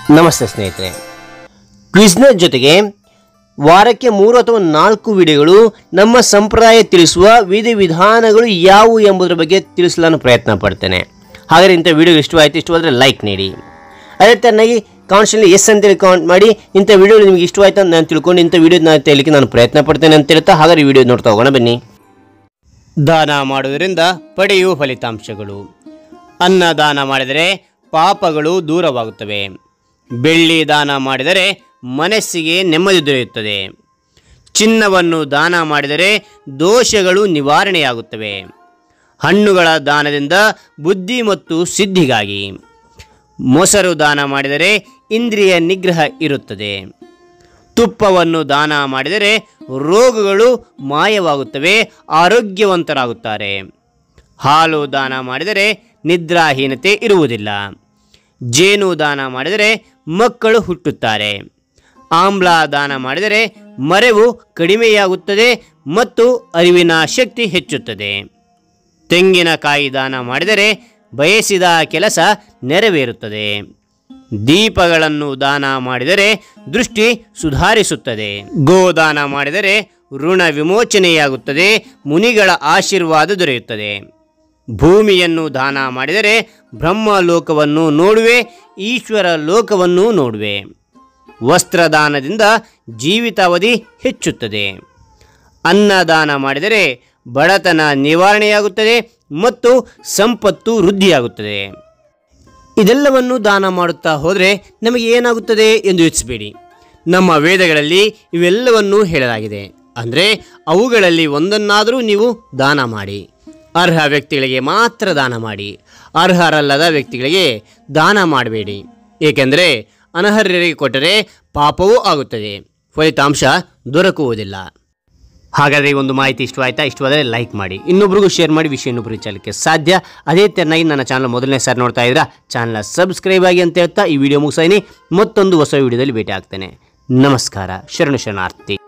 ನಮಸ್ತೆ ಸ್ನೇಹಿತರೆ ಕ್ವಿಜ್ನ ಜೊತೆಗೆ ವಾರಕ್ಕೆ ಮೂರು ಅಥವಾ ನಾಲ್ಕು ವಿಡಿಯೋಗಳು ನಮ್ಮ ಸಂಪ್ರದಾಯ ತಿಳಿಸುವ ವಿಧಿವಿಧಾನಗಳು ಯಾವುವು ಎಂಬುದರ ಬಗ್ಗೆ ತಿಳಿಸಲು ನಾನು ಪ್ರಯತ್ನ ಪಡ್ತೇನೆ ಹಾಗಾದರೆ ಇಂಥ ವಿಡಿಯೋ ಇಷ್ಟವಾಯಿತು ಇಷ್ಟವಾದರೆ ಲೈಕ್ ನೀಡಿ ಅದೇ ಥರನಾಗಿ ಕಾನ್ಸ್ಟಲ್ಲಿ ಎಸ್ ಅಂತೇಳಿ ಕಮೆಂಟ್ ಮಾಡಿ ಇಂಥ ವಿಡಿಯೋ ನಿಮಗೆ ಇಷ್ಟವಾಯ್ತು ಅಂತ ನಾನು ತಿಳ್ಕೊಂಡು ಇಂಥ ವಿಡಿಯೋ ನಾನು ತೆಲಿಕ್ಕೆ ನಾನು ಪ್ರಯತ್ನ ಪಡ್ತೇನೆ ಅಂತ ಹೇಳ್ತಾ ಹಾಗಾದ್ರೆ ಈ ವಿಡಿಯೋ ನೋಡ್ತಾ ಹೋಗೋಣ ಬನ್ನಿ ದಾನ ಮಾಡುವುದರಿಂದ ಪಡೆಯುವ ಫಲಿತಾಂಶಗಳು ಅನ್ನ ದಾನ ಮಾಡಿದರೆ ಪಾಪಗಳು ದೂರವಾಗುತ್ತವೆ ಬೆಳ್ಳಿ ದಾನ ಮಾಡಿದರೆ ಮನಸ್ಸಿಗೆ ನೆಮ್ಮದಿ ದೊರೆಯುತ್ತದೆ ಚಿನ್ನವನ್ನು ದಾನ ಮಾಡಿದರೆ ದೋಷಗಳು ನಿವಾರಣೆಯಾಗುತ್ತವೆ ಹಣ್ಣುಗಳ ದಾನದಿಂದ ಬುದ್ಧಿ ಮತ್ತು ಸಿದ್ಧಿಗಾಗಿ ಮೊಸರು ದಾನ ಮಾಡಿದರೆ ಇಂದ್ರಿಯ ನಿಗ್ರಹ ಇರುತ್ತದೆ ತುಪ್ಪವನ್ನು ದಾನ ಮಾಡಿದರೆ ರೋಗಗಳು ಮಾಯವಾಗುತ್ತವೆ ಆರೋಗ್ಯವಂತರಾಗುತ್ತಾರೆ ಹಾಲು ದಾನ ಮಾಡಿದರೆ ನಿದ್ರಾಹೀನತೆ ಇರುವುದಿಲ್ಲ ಜೇನು ದಾನ ಮಾಡಿದರೆ ಮಕ್ಕಳು ಹುಟ್ಟುತ್ತಾರೆ ಆಮ್ಲ ದಾನ ಮಾಡಿದರೆ ಮರೆವು ಕಡಿಮೆಯಾಗುತ್ತದೆ ಮತ್ತು ಅರಿವಿನ ಶಕ್ತಿ ಹೆಚ್ಚುತ್ತದೆ ತೆಂಗಿನಕಾಯಿ ದಾನ ಮಾಡಿದರೆ ಬಯಸಿದ ಕೆಲಸ ನೆರವೇರುತ್ತದೆ ದೀಪಗಳನ್ನು ದಾನ ಮಾಡಿದರೆ ದೃಷ್ಟಿ ಸುಧಾರಿಸುತ್ತದೆ ಗೋದಾನ ಮಾಡಿದರೆ ಋಣ ವಿಮೋಚನೆಯಾಗುತ್ತದೆ ಮುನಿಗಳ ಆಶೀರ್ವಾದ ದೊರೆಯುತ್ತದೆ ಭೂಮಿಯನ್ನು ದಾನ ಮಾಡಿದರೆ ಬ್ರಹ್ಮ ಲೋಕವನ್ನು ನೋಡುವೆ ಈಶ್ವರ ಲೋಕವನ್ನು ನೋಡುವೆ ವಸ್ತ್ರದಾನದಿಂದ ಜೀವಿತಾವಧಿ ಹೆಚ್ಚುತ್ತದೆ ಅನ್ನದಾನ ಮಾಡಿದರೆ ಬಡತನ ನಿವಾರಣೆಯಾಗುತ್ತದೆ ಮತ್ತು ಸಂಪತ್ತು ವೃದ್ಧಿಯಾಗುತ್ತದೆ ಇದೆಲ್ಲವನ್ನು ದಾನ ಮಾಡುತ್ತಾ ಹೋದರೆ ನಮಗೆ ಏನಾಗುತ್ತದೆ ಎಂದು ಯೋಚಿಸಬೇಡಿ ನಮ್ಮ ವೇದಗಳಲ್ಲಿ ಇವೆಲ್ಲವನ್ನೂ ಹೇಳಲಾಗಿದೆ ಅಂದರೆ ಅವುಗಳಲ್ಲಿ ಒಂದನ್ನಾದರೂ ನೀವು ದಾನ ಮಾಡಿ ಅರ್ಹ ವ್ಯಕ್ತಿಗಳಿಗೆ ಮಾತ್ರ ದಾನ ಮಾಡಿ ಅರ್ಹರಲ್ಲದ ವ್ಯಕ್ತಿಗಳಿಗೆ ದಾನ ಮಾಡಬೇಡಿ ಏಕೆಂದರೆ ಅನರ್ಹರಿಗೆ ಕೊಟ್ಟರೆ ಪಾಪವೂ ಆಗುತ್ತದೆ ಫಲಿತಾಂಶ ದೊರಕುವುದಿಲ್ಲ ಹಾಗಾದರೆ ಈ ಒಂದು ಮಾಹಿತಿ ಇಷ್ಟವಾಯ್ತಾ ಇಷ್ಟವಾದರೆ ಲೈಕ್ ಮಾಡಿ ಇನ್ನೊಬ್ರಿಗೂ ಶೇರ್ ಮಾಡಿ ವಿಷಯ ಇನ್ನೊಬ್ರಿಗೆ ಚಾಲಕ್ಕೆ ಸಾಧ್ಯ ಅದೇ ತೆರನಾಗಿ ನನ್ನ ಚಾನಲ್ ಮೊದಲನೇ ಸಾರಿ ನೋಡ್ತಾ ಇದ್ದೀರಾ ಚಾನಲ್ನ ಸಬ್ಸ್ಕ್ರೈಬ್ ಆಗಿ ಅಂತ ಹೇಳ್ತಾ ಈ ವಿಡಿಯೋ ಮುಗಿಸೀನಿ ಮತ್ತೊಂದು ಹೊಸ ವಿಡಿಯೋದಲ್ಲಿ ಭೇಟಿ ಆಗ್ತೇನೆ ನಮಸ್ಕಾರ ಶರಣು ಶರಣಾರ್ಥಿ